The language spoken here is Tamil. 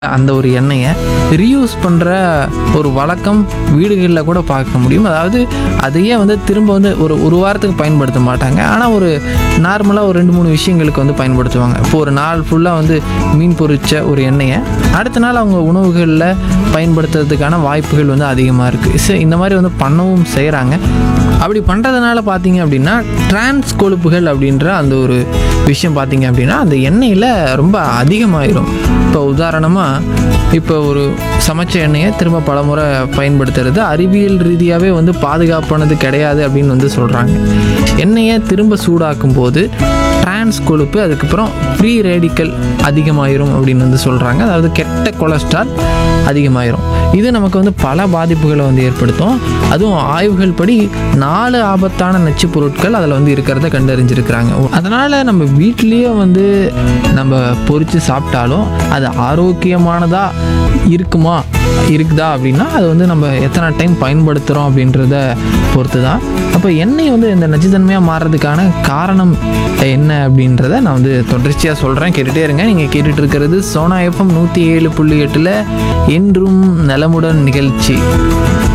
அந்த ஒரு எண்ணெயை ரீயூஸ் பண்ணுற ஒரு வழக்கம் வீடுகளில் கூட பார்க்க முடியும் அதாவது அதையே வந்து திரும்ப வந்து ஒரு ஒரு வாரத்துக்கு பயன்படுத்த மாட்டாங்க ஆனால் ஒரு நார்மலாக ஒரு ரெண்டு மூணு விஷயங்களுக்கு வந்து பயன்படுத்துவாங்க இப்போ ஒரு நாள் ஃபுல்லாக வந்து மீன் பொரிச்ச ஒரு எண்ணெயை அடுத்த நாள் அவங்க உணவுகளில் பயன்படுத்துறதுக்கான வாய்ப்புகள் வந்து அதிகமாக இருக்குது ஸோ இந்த மாதிரி வந்து பண்ணவும் செய்கிறாங்க அப்படி பண்ணுறதுனால பார்த்தீங்க அப்படின்னா டிரான்ஸ் கொழுப்புகள் அப்படின்ற அந்த ஒரு விஷயம் பார்த்தீங்க அப்படின்னா அந்த எண்ணெயில் ரொம்ப அதிகமாயிரும் இப்போ உதாரணமாக இப்போ ஒரு சமைச்ச எண்ணெயை திரும்ப பலமுறை பயன்படுத்துறது அறிவியல் ரீதியாகவே வந்து பாதுகாப்பானது கிடையாது அப்படின்னு வந்து சொல்கிறாங்க எண்ணெயை திரும்ப சூடாக்கும் போது டிரான்ஸ் கொழுப்பு அதுக்கப்புறம் ஃப்ரீ ரேடிக்கல் அதிகமாயிரும் அப்படின்னு வந்து சொல்கிறாங்க அதாவது கெட்ட கொலஸ்ட்ரால் அதிகமாயிரும் இது நமக்கு வந்து பல பாதிப்புகளை வந்து ஏற்படுத்தும் அதுவும் ஆய்வுகள் படி நாலு ஆபத்தான நச்சுப் பொருட்கள் அதில் வந்து இருக்கிறத கண்டறிஞ்சிருக்கிறாங்க அதனால் நம்ம வீட்லேயே வந்து நம்ம பொரித்து சாப்பிட்டாலும் அது ஆரோக்கியமானதா இருக்குமா இருக்குதா அப்படின்னா அது வந்து நம்ம எத்தனை டைம் பயன்படுத்துகிறோம் அப்படின்றத பொறுத்து தான் அப்போ எண்ணெய் வந்து இந்த நச்சுத்தன்மையாக மாறுறதுக்கான காரணம் என்ன அப்படின்றத நான் வந்து தொடர்ச்சியாக சொல்கிறேன் கேட்டுகிட்டே இருங்க நீங்கள் கேட்டுட்டு இருக்கிறது சோனா எஃப்எம் நூற்றி ஏழு புள்ளி எட்டில் என்றும் நலமுடன் நிகழ்ச்சி